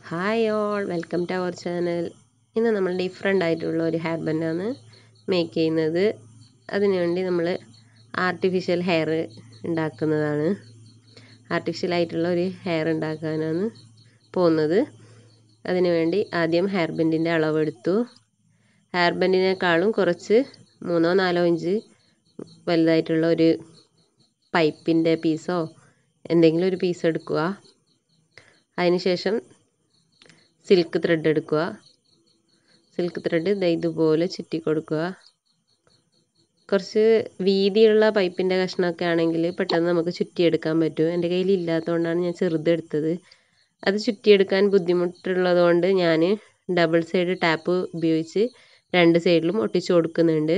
hi all welcome to our channel ഇന്ന് നമ്മൾ different ആയിട്ടുള്ള ഒരു ഹെയർ ബാൻഡാണ് മേക്ക് ചെയ്യുന്നത് അതിനുവേണ്ടി നമ്മൾ ആർട്ടിഫിഷ്യൽ ഹെയർ ഉണ്ടാക്കുന്നതാണ് ആർട്ടിഫിഷ്യൽ ആയിട്ടുള്ള ഒരു ഹെയർ ഉണ്ടാക്കാനാണ് പോകുന്നത് അതിനുവേണ്ടി ആദ്യം ഹെയർ ബാൻഡിൻ്റെ അളവെടുത്തു ഹെയർ ബാൻഡിനേക്കാളും കുറച്ച് മൂന്നോ നാലോ ഇഞ്ച് വലുതായിട്ടുള്ള ഒരു പൈപ്പിൻ്റെ പീസോ എന്തെങ്കിലും ഒരു പീസ് എടുക്കുക അതിനുശേഷം സിൽക്ക് ത്രെഡ് എടുക്കുക സിൽക്ക് ത്രെഡ് ഇതാ ഇതുപോലെ ചുറ്റി കൊടുക്കുക കുറച്ച് വീതിയുള്ള പൈപ്പിൻ്റെ കഷ്ണമൊക്കെ ആണെങ്കിൽ പെട്ടെന്ന് നമുക്ക് ചുറ്റിയെടുക്കാൻ പറ്റും എൻ്റെ കയ്യിൽ ഇല്ലാത്തതുകൊണ്ടാണ് ഞാൻ ചെറുതെടുത്തത് അത് ചുറ്റിയെടുക്കാൻ ബുദ്ധിമുട്ടുള്ളത് കൊണ്ട് ഞാൻ ഡബിൾ സൈഡ് ടാപ്പ് ഉപയോഗിച്ച് രണ്ട് സൈഡിലും ഒട്ടിച്ചു കൊടുക്കുന്നുണ്ട്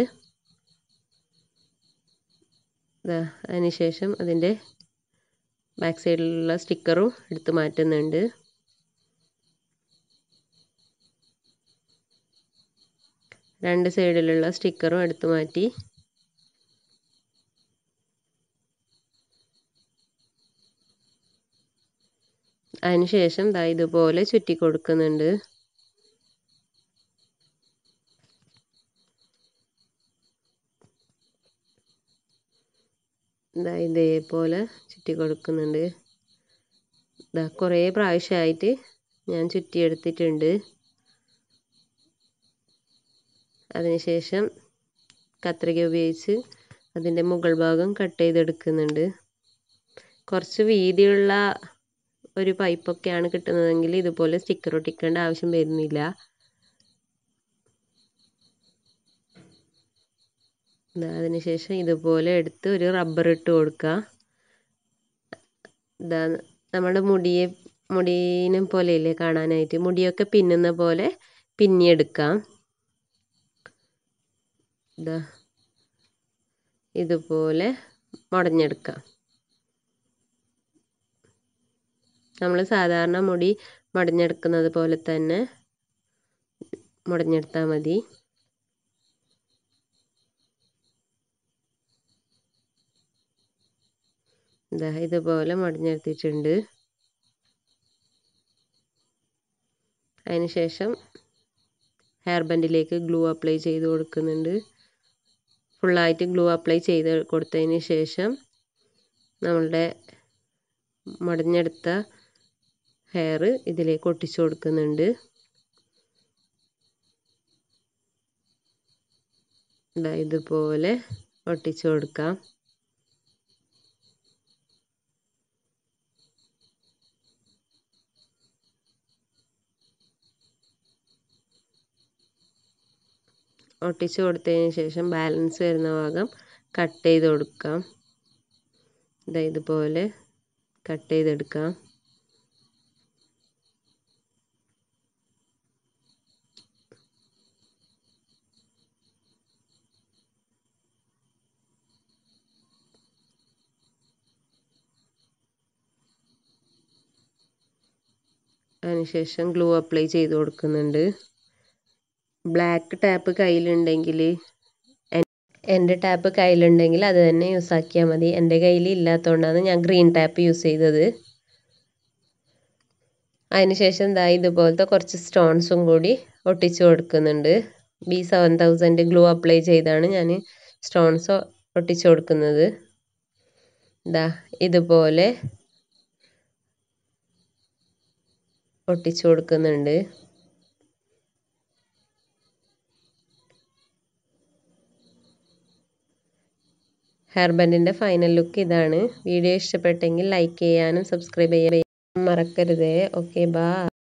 അതിനുശേഷം അതിൻ്റെ ബാക്ക് സൈഡിലുള്ള സ്റ്റിക്കറും എടുത്ത് മാറ്റുന്നുണ്ട് രണ്ട് സൈഡിലുള്ള സ്റ്റിക്കറും എടുത്ത് മാറ്റി അതിനുശേഷം ദാ ഇതുപോലെ ചുറ്റി കൊടുക്കുന്നുണ്ട് ഇതാ ഇതേപോലെ ചുറ്റി കൊടുക്കുന്നുണ്ട് ഇതാ കുറേ പ്രാവശ്യമായിട്ട് ഞാൻ ചുറ്റിയെടുത്തിട്ടുണ്ട് അതിനുശേഷം കത്രിക ഉപയോഗിച്ച് അതിൻ്റെ മുകൾ ഭാഗം കട്ട് ചെയ്തെടുക്കുന്നുണ്ട് കുറച്ച് വീതിയുള്ള ഒരു പൈപ്പൊക്കെയാണ് കിട്ടുന്നതെങ്കിൽ ഇതുപോലെ സ്റ്റിക്കർ ഒട്ടിക്കേണ്ട ആവശ്യം വരുന്നില്ല അതിനുശേഷം ഇതുപോലെ എടുത്ത് ഒരു റബ്ബർ ഇട്ട് കൊടുക്കുക ഇതാ നമ്മുടെ മുടിയെ മുടീനെ പോലെയില്ലേ കാണാനായിട്ട് മുടിയൊക്കെ പിന്നുന്ന പോലെ പിന്നിയെടുക്കാം ഇതാ ഇതുപോലെ മുടഞ്ഞെടുക്കാം നമ്മൾ സാധാരണ മുടി മുടഞ്ഞെടുക്കുന്നത് പോലെ തന്നെ മുടഞ്ഞെടുത്താൽ മതി ഇതാ ഇതുപോലെ മുടഞ്ഞെടുത്തിട്ടുണ്ട് അതിനുശേഷം ഹെയർ ബാൻഡിലേക്ക് ഗ്ലൂ അപ്ലൈ ചെയ്ത് കൊടുക്കുന്നുണ്ട് ഫുള്ളായിട്ട് ഗ്ലൂ അപ്ലൈ ചെയ്ത് കൊടുത്തതിന് ശേഷം നമ്മളുടെ മുടഞ്ഞെടുത്ത ഹെയർ ഇതിലേക്ക് ഒട്ടിച്ചു കൊടുക്കുന്നുണ്ട് ഇതുപോലെ ഒട്ടിച്ചു കൊടുക്കാം ഒട്ടിച്ചു കൊടുത്തതിന് ശേഷം ബാലൻസ് വരുന്ന ഭാഗം കട്ട് ചെയ്ത് കൊടുക്കാം ഇതാ ഇതുപോലെ കട്ട് ചെയ്തെടുക്കാം അതിനുശേഷം ഗ്ലൂ അപ്ലൈ ചെയ്ത് കൊടുക്കുന്നുണ്ട് ബ്ലാക്ക് ടാപ്പ് കയ്യിലുണ്ടെങ്കിൽ എൻ്റെ ടാപ്പ് കയ്യിലുണ്ടെങ്കിൽ അത് തന്നെ യൂസ് ആക്കിയാൽ മതി എൻ്റെ കയ്യിൽ ഇല്ലാത്തതുകൊണ്ടാണ് ഞാൻ ഗ്രീൻ ടാപ്പ് യൂസ് ചെയ്തത് അതിനുശേഷം എന്താ ഇതുപോലത്തെ കുറച്ച് സ്റ്റോൺസും കൂടി ഒട്ടിച്ചു കൊടുക്കുന്നുണ്ട് B seven thousand glue apply ചെയ്താണ് ഞാൻ സ്റ്റോൺസ് ഒട്ടിച്ചു കൊടുക്കുന്നത് ഇതാ ഇതുപോലെ ഒട്ടിച്ചു കൊടുക്കുന്നുണ്ട് ഹെയർ ബാൻഡിൻ്റെ ഫൈനൽ ലുക്ക് ഇതാണ് വീഡിയോ ഇഷ്ടപ്പെട്ടെങ്കിൽ ലൈക്ക് ചെയ്യാനും സബ്സ്ക്രൈബ് ചെയ്യാനും മറക്കരുതേ ഓക്കെ ബാ